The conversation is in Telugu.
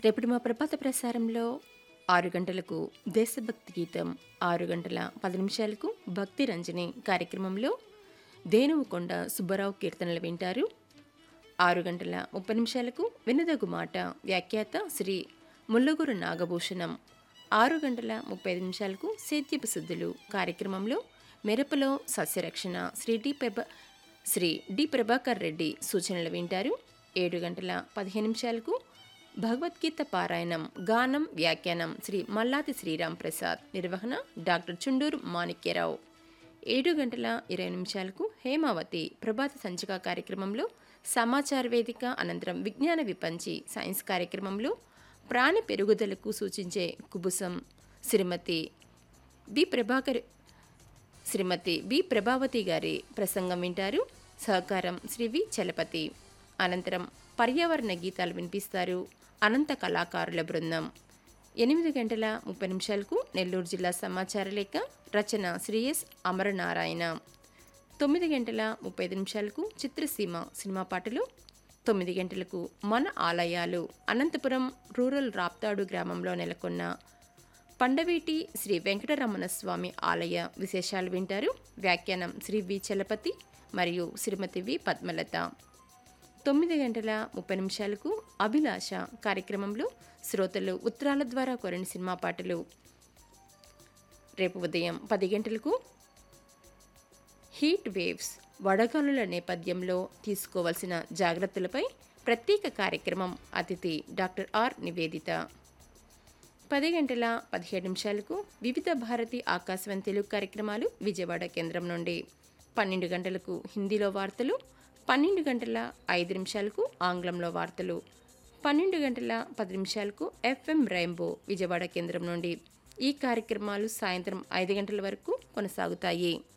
రేపటి మా ప్రభాత ప్రసారంలో ఆరు గంటలకు దేశభక్తి గీతం ఆరు గంటల పది నిమిషాలకు భక్తి రంజని కార్యక్రమంలో దేనువుకొండ సుబ్బారావు కీర్తనలు వింటారు ఆరు గంటల ముప్పై నిమిషాలకు వినదగు మాట వ్యాఖ్యాత శ్రీ ముల్లగూరు నాగభూషణం ఆరు గంటల ముప్పై ఐదు నిమిషాలకు సేద్యపు శుద్ధులు కార్యక్రమంలో మెరపలో సస్యరక్షణ శ్రీ డి ప్రభ శ్రీ డి ప్రభాకర్ రెడ్డి సూచనలు వింటారు ఏడు గంటల పదిహేను నిమిషాలకు భగవద్గీత పారాయణం గానం వ్యాఖ్యానం శ్రీ మల్లాది శ్రీరామ్ ప్రసాద్ నిర్వహణ డాక్టర్ చుండూరు మాణిక్యరావు ఏడు గంటల ఇరవై నిమిషాలకు హేమావతి ప్రభాత సంచిక కార్యక్రమంలో సమాచార వేదిక అనంతరం విజ్ఞాన విపంచి సైన్స్ కార్యక్రమంలో ప్రాణి పెరుగుదలకు సూచించే కుబుసం శ్రీమతి బి ప్రభాకర్ శ్రీమతి బి ప్రభావతి గారి ప్రసంగం వింటారు సహకారం శ్రీ వి చలపతి అనంతరం పర్యావరణ గీతాలు వినిపిస్తారు అనంత కళాకారుల బృందం ఎనిమిది గంటల ముప్పై నిమిషాలకు నెల్లూరు జిల్లా సమాచార లేఖ రచన శ్రీ ఎస్ అమరనారాయణ తొమ్మిది గంటల ముప్పై ఐదు నిమిషాలకు చిత్రసీమ సినిమా పాటలు తొమ్మిది గంటలకు మన ఆలయాలు అనంతపురం రూరల్ రాప్తాడు గ్రామంలో నెలకొన్న పండవేటి శ్రీ వెంకటరమణ స్వామి ఆలయ విశేషాలు వింటారు వ్యాఖ్యానం శ్రీ వి చలపతి మరియు శ్రీమతి వి పద్మలత తొమ్మిది గంటల ముప్పై నిమిషాలకు అభిలాష కార్యక్రమంలో శ్రోతలు ఉత్తరాల ద్వారా కొరని సినిమా పాటలు రేపు ఉదయం పది గంటలకు హీట్ వేవ్స్ వడగాలుల నేపథ్యంలో తీసుకోవాల్సిన జాగ్రత్తలపై ప్రత్యేక కార్యక్రమం అతిథి డాక్టర్ ఆర్ నివేదిత పది గంటల పదిహేడు నిమిషాలకు వివిధ భారతి ఆకాశవాణి తెలుగు కార్యక్రమాలు విజయవాడ కేంద్రం నుండి పన్నెండు గంటలకు హిందీలో వార్తలు పన్నెండు గంటల ఐదు నిమిషాలకు ఆంగ్లంలో వార్తలు పన్నెండు గంటల పది నిమిషాలకు ఎఫ్ఎం రెయిన్బో విజయవాడ కేంద్రం నుండి ఈ కార్యక్రమాలు సాయంత్రం ఐదు గంటల వరకు కొనసాగుతాయి